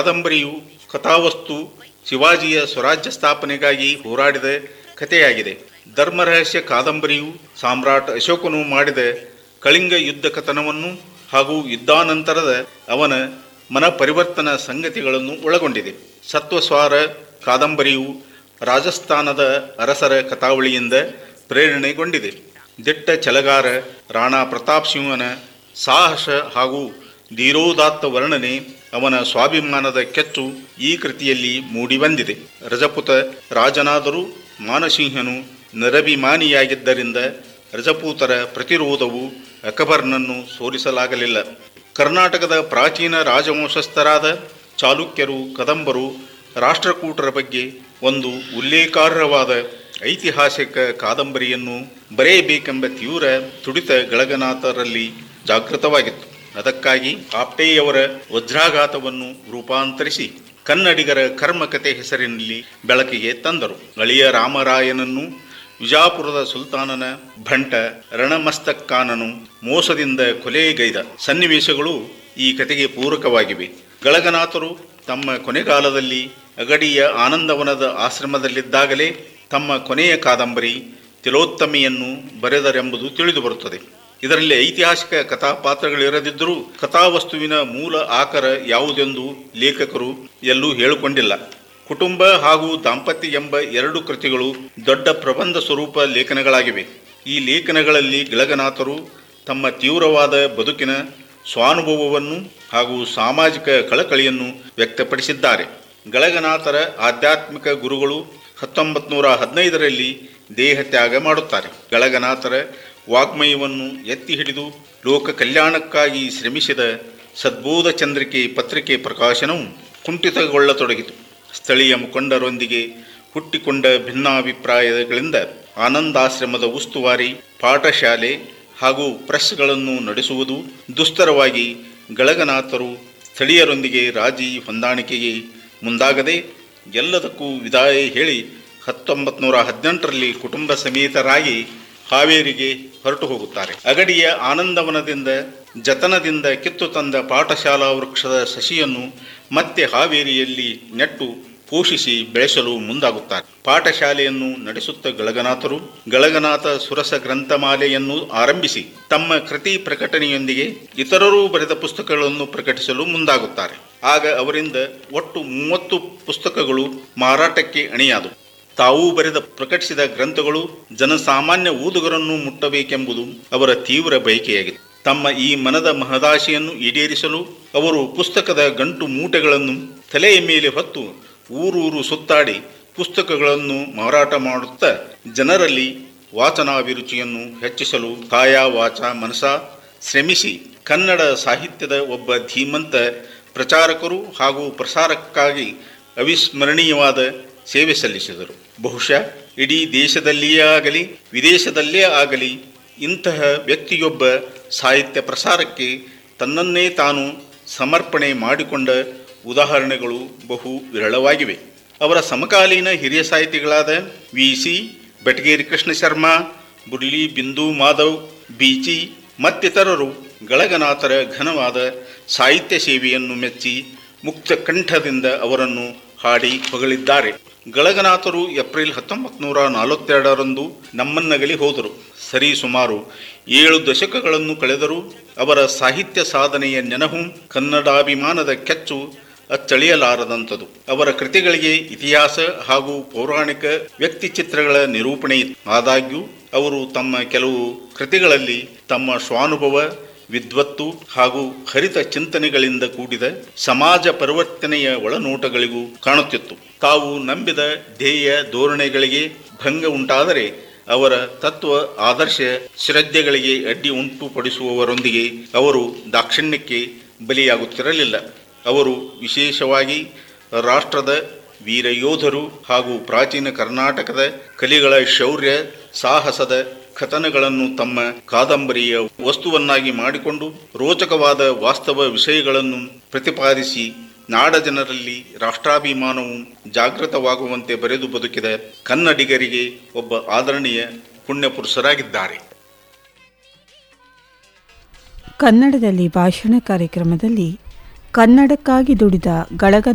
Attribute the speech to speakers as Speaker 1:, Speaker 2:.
Speaker 1: ಕಾದಂಬರಿಯು ಕಥಾವಸ್ತು ಶಿವಾಜಿಯ ಸ್ವರಾಜ್ಯ ಸ್ಥಾಪನೆಗಾಗಿ ಹೋರಾಡಿದ ಕಥೆಯಾಗಿದೆ ಧರ್ಮರಹಸ್ಯ ಕಾದಂಬರಿಯು ಸಾಮ್ರಾಟ್ ಅಶೋಕನು ಮಾಡಿದ ಕಳಿಂಗ ಯುದ್ಧ ಕಥನವನ್ನು ಹಾಗೂ ಯುದ್ಧಾನಂತರದ ಅವನ ಮನ ಪರಿವರ್ತನ ಸಂಗತಿಗಳನ್ನು ಒಳಗೊಂಡಿದೆ ಸತ್ವಸ್ವಾರ ಕಾದಂಬರಿಯು ರಾಜಸ್ಥಾನದ ಅರಸರ ಕಥಾವಳಿಯಿಂದ ಪ್ರೇರಣೆಗೊಂಡಿದೆ ದಿಟ್ಟ ಛಲಗಾರ ರಾಣಾ ಪ್ರತಾಪ್ ಸಿಂಹನ ಸಾಹಸ ಹಾಗೂ ಧೀರೋದಾತ್ತ ವರ್ಣನೆ ಅವನ ಸ್ವಾಭಿಮಾನದ ಕೆಚ್ಚು ಈ ಕೃತಿಯಲ್ಲಿ ಮೂಡಿಬಂದಿದೆ ರಜಪುತ ರಾಜನಾದರೂ ಮಾನಸಿಂಹನು ನರಭಿಮಾನಿಯಾಗಿದ್ದರಿಂದ ರಜಪೂತರ ಪ್ರತಿರೋಧವು ಅಕಬರ್ನನ್ನು ಸೋಲಿಸಲಾಗಲಿಲ್ಲ ಕರ್ನಾಟಕದ ಪ್ರಾಚೀನ ರಾಜವಂಶಸ್ಥರಾದ ಚಾಲುಕ್ಯರು ಕದಂಬರು ರಾಷ್ಟ್ರಕೂಟರ ಬಗ್ಗೆ ಒಂದು ಉಲ್ಲೇಖಾರ್ಹವಾದ ಐತಿಹಾಸಿಕ ಕಾದಂಬರಿಯನ್ನು ಬರೆಯಬೇಕೆಂಬ ತೀವ್ರ ತುಡಿತ ಗಳಗನಾಥರಲ್ಲಿ ಜಾಗೃತವಾಗಿತ್ತು ಅದಕ್ಕಾಗಿ ಆಪ್ಟೆಯವರ ವಜ್ರಾಘಾತವನ್ನು ರೂಪಾಂತರಿಸಿ ಕನ್ನಡಿಗರ ಕರ್ಮಕತೆ ಹೆಸರಿನಲ್ಲಿ ಬೆಳಕಿಗೆ ತಂದರು ಅಳಿಯ ರಾಮರಾಯನನ್ನು ವಿಜಾಪುರದ ಸುಲ್ತಾನನ ಭಂಟ ರಣಮಸ್ತಕ್ಕಾನನು ಮೋಸದಿಂದ ಕೊಲೆಗೈದ ಸನ್ನಿವೇಶಗಳು ಈ ಕತೆಗೆ ಪೂರಕವಾಗಿವೆ ಗಳಗನಾಥರು ತಮ್ಮ ಕೊನೆಗಾಲದಲ್ಲಿ ಅಗಡಿಯ ಆನಂದವನದ ಆಶ್ರಮದಲ್ಲಿದ್ದಾಗಲೇ ತಮ್ಮ ಕೊನೆಯ ಕಾದಂಬರಿ ತಿಲೋತ್ತಮಿಯನ್ನು ಬರೆದರೆಂಬುದು ತಿಳಿದುಬರುತ್ತದೆ ಇದರಲ್ಲಿ ಐತಿಹಾಸಿಕ ಕಥಾಪಾತ್ರಗಳಿರದಿದ್ದರೂ ಕಥಾವಸ್ತುವಿನ ಮೂಲ ಆಕರ ಯಾವುದೆಂದು ಲೇಖಕರು ಎಲ್ಲೂ ಹೇಳಿಕೊಂಡಿಲ್ಲ ಕುಟುಂಬ ಹಾಗೂ ದಾಂಪತ್ಯ ಎಂಬ ಎರಡು ಕೃತಿಗಳು ದೊಡ್ಡ ಪ್ರಬಂಧ ಸ್ವರೂಪ ಲೇಖನಗಳಾಗಿವೆ ಈ ಲೇಖನಗಳಲ್ಲಿ ಗಿಳಗನಾಥರು ತಮ್ಮ ತೀವ್ರವಾದ ಬದುಕಿನ ಸ್ವಾನುಭವವನ್ನು ಹಾಗೂ ಸಾಮಾಜಿಕ ಕಳಕಳಿಯನ್ನು ವ್ಯಕ್ತಪಡಿಸಿದ್ದಾರೆ ಗಳಗನಾಥರ ಆಧ್ಯಾತ್ಮಿಕ ಗುರುಗಳು ಹತ್ತೊಂಬತ್ತು ನೂರ ಹದಿನೈದರಲ್ಲಿ ದೇಹ ತ್ಯಾಗ ಮಾಡುತ್ತಾರೆ ಗಳಗನಾಥರ ವಾಗ್ಮಯವನ್ನು ಎತ್ತಿ ಹಿಡಿದು ಲೋಕ ಕಲ್ಯಾಣಕ್ಕಾಗಿ ಶ್ರಮಿಸಿದ ಸದ್ಬೋಧ ಚಂದ್ರಿಕೆ ಪತ್ರಿಕೆ ಪ್ರಕಾಶನವು ಕುಂಠಿತಗೊಳ್ಳತೊಡಗಿತು ಸ್ಥಳೀಯ ಮುಖಂಡರೊಂದಿಗೆ ಹುಟ್ಟಿಕೊಂಡ ಭಿನ್ನಾಭಿಪ್ರಾಯಗಳಿಂದ ಆನಂದಾಶ್ರಮದ ಉಸ್ತುವಾರಿ ಪಾಠಶಾಲೆ ಹಾಗೂ ಪ್ರೆಸ್ಗಳನ್ನು ನಡೆಸುವುದು ದುಸ್ತರವಾಗಿ ಗಳಗನಾಥರು ಸ್ಥಳೀಯರೊಂದಿಗೆ ರಾಜಿ ಹೊಂದಾಣಿಕೆಗೆ ಮುಂದಾಗದೆ ಎಲ್ಲದಕ್ಕೂ ವಿದಾಯ ಹೇಳಿ ಹತ್ತೊಂಬತ್ತು ನೂರ ಹದಿನೆಂಟರಲ್ಲಿ ಕುಟುಂಬ ಸಮೇತರಾಗಿ ಹಾವೇರಿಗೆ ಹೊರಟು ಹೋಗುತ್ತಾರೆ ಅಗಡಿಯ ಆನಂದವನದಿಂದ ಜತನದಿಂದ ಕಿತ್ತು ತಂದ ಪಾಠಶಾಲಾ ವೃಕ್ಷದ ಸಸಿಯನ್ನು ಮತ್ತೆ ಹಾವೇರಿಯಲ್ಲಿ ನೆಟ್ಟು ಪೋಷಿಸಿ ಬೆಳೆಸಲು ಮುಂದಾಗುತ್ತಾರೆ ಪಾಠಶಾಲೆಯನ್ನು ನಡೆಸುತ್ತ ಗಳಗನಾಥರು ಗಳಗನಾಥ ಸುರಸ ಗ್ರಂಥಮಾಲೆಯನ್ನು ಆರಂಭಿಸಿ ತಮ್ಮ ಕೃತಿ ಪ್ರಕಟಣೆಯೊಂದಿಗೆ ಇತರರೂ ಬರೆದ ಪುಸ್ತಕಗಳನ್ನು ಪ್ರಕಟಿಸಲು ಮುಂದಾಗುತ್ತಾರೆ ಆಗ ಅವರಿಂದ ಒಟ್ಟು ಮೂವತ್ತು ಪುಸ್ತಕಗಳು ಮಾರಾಟಕ್ಕೆ ಅಣಿಯಾದವು ತಾವು ಬರೆದ ಪ್ರಕಟಿಸಿದ ಗ್ರಂಥಗಳು ಜನಸಾಮಾನ್ಯ ಓದುಗರನ್ನು ಮುಟ್ಟಬೇಕೆಂಬುದು ಅವರ ತೀವ್ರ ಬಯಕೆಯಾಗಿದೆ ತಮ್ಮ ಈ ಮನದ ಮಹದಾಶೆಯನ್ನು ಈಡೇರಿಸಲು ಅವರು ಪುಸ್ತಕದ ಗಂಟು ಮೂಟೆಗಳನ್ನು ತಲೆಯ ಮೇಲೆ ಹೊತ್ತು ಊರೂರು ಸುತ್ತಾಡಿ ಪುಸ್ತಕಗಳನ್ನು ಮಾರಾಟ ಮಾಡುತ್ತಾ ಜನರಲ್ಲಿ ವಾಚನಾಭಿರುಚಿಯನ್ನು ಹೆಚ್ಚಿಸಲು ಕಾಯ ವಾಚ ಮನಸ ಶ್ರಮಿಸಿ ಕನ್ನಡ ಸಾಹಿತ್ಯದ ಒಬ್ಬ ಧೀಮಂತ ಪ್ರಚಾರಕರು ಹಾಗೂ ಪ್ರಸಾರಕ್ಕಾಗಿ ಅವಿಸ್ಮರಣೀಯವಾದ ಸೇವೆ ಸಲ್ಲಿಸಿದರು ಬಹುಶಃ ಇಡೀ ದೇಶದಲ್ಲಿಯೇ ಆಗಲಿ ವಿದೇಶದಲ್ಲೇ ಆಗಲಿ ಇಂತಹ ವ್ಯಕ್ತಿಯೊಬ್ಬ ಸಾಹಿತ್ಯ ಪ್ರಸಾರಕ್ಕೆ ತನ್ನನ್ನೇ ತಾನು ಸಮರ್ಪಣೆ ಮಾಡಿಕೊಂಡ ಉದಾಹರಣೆಗಳು ಬಹು ವಿರಳವಾಗಿವೆ ಅವರ ಸಮಕಾಲೀನ ಹಿರಿಯ ಸಾಹಿತಿಗಳಾದ ವಿ ಸಿ ಬೆಟಗೇರಿ ಕೃಷ್ಣ ಶರ್ಮಾ ಬುರ್ಲಿ ಬಿಂದು ಮಾಧವ್ ಬೀಚಿ ಮತ್ತಿತರರು ಗಳಗನಾಥರ ಘನವಾದ ಸಾಹಿತ್ಯ ಸೇವೆಯನ್ನು ಮೆಚ್ಚಿ ಮುಕ್ತ ಕಂಠದಿಂದ ಅವರನ್ನು ಹಾಡಿ ಹೊಗಳಿದ್ದಾರೆ ಗಳಗನಾಥರು ಏಪ್ರಿಲ್ ಹತ್ತೊಂಬತ್ತು ನೂರ ನಲವತ್ತೆರಡರಂದು ನಮ್ಮನ್ನಗಲಿ ಹೋದರು ಸರಿ ಸುಮಾರು ಏಳು ದಶಕಗಳನ್ನು ಕಳೆದರೂ ಅವರ ಸಾಹಿತ್ಯ ಸಾಧನೆಯ ನೆನಹು ಕನ್ನಡಾಭಿಮಾನದ ಕೆಚ್ಚು ಅಚ್ಚಳಿಯಲಾರದಂಥದ್ದು ಅವರ ಕೃತಿಗಳಿಗೆ ಇತಿಹಾಸ ಹಾಗೂ ಪೌರಾಣಿಕ ವ್ಯಕ್ತಿ ಚಿತ್ರಗಳ ನಿರೂಪಣೆ ಇತ್ತು ಆದಾಗ್ಯೂ ಅವರು ತಮ್ಮ ಕೆಲವು ಕೃತಿಗಳಲ್ಲಿ ತಮ್ಮ ಸ್ವಾನುಭವ ವಿದ್ವತ್ತು ಹಾಗೂ ಹರಿತ ಚಿಂತನೆಗಳಿಂದ ಕೂಡಿದ ಸಮಾಜ ಪರಿವರ್ತನೆಯ ಒಳನೋಟಗಳಿಗೂ ಕಾಣುತ್ತಿತ್ತು ತಾವು ನಂಬಿದ ಧ್ಯೇಯ ಧೋರಣೆಗಳಿಗೆ ಭಂಗ ಉಂಟಾದರೆ ಅವರ ತತ್ವ ಆದರ್ಶ ಶ್ರದ್ಧೆಗಳಿಗೆ ಅಡ್ಡಿ ಉಂಟುಪಡಿಸುವವರೊಂದಿಗೆ ಅವರು ದಾಕ್ಷಿಣ್ಯಕ್ಕೆ ಬಲಿಯಾಗುತ್ತಿರಲಿಲ್ಲ ಅವರು ವಿಶೇಷವಾಗಿ ರಾಷ್ಟ್ರದ ವೀರ ಯೋಧರು ಹಾಗೂ ಪ್ರಾಚೀನ ಕರ್ನಾಟಕದ ಕಲಿಗಳ ಶೌರ್ಯ ಸಾಹಸದ ಕಥನಗಳನ್ನು ತಮ್ಮ ಕಾದಂಬರಿಯ ವಸ್ತುವನ್ನಾಗಿ ಮಾಡಿಕೊಂಡು ರೋಚಕವಾದ ವಾಸ್ತವ ವಿಷಯಗಳನ್ನು ಪ್ರತಿಪಾದಿಸಿ ನಾಡ ಜನರಲ್ಲಿ ರಾಷ್ಟ್ರಾಭಿಮಾನವು ಜಾಗೃತವಾಗುವಂತೆ ಬರೆದು ಬದುಕಿದ ಕನ್ನಡಿಗರಿಗೆ ಒಬ್ಬ ಆದರಣೀಯ ಪುಣ್ಯಪುರುಷರಾಗಿದ್ದಾರೆ
Speaker 2: ಕನ್ನಡದಲ್ಲಿ ಭಾಷಣ ಕಾರ್ಯಕ್ರಮದಲ್ಲಿ ಕನ್ನಡಕ್ಕಾಗಿ ದುಡಿದ ಗಳಗ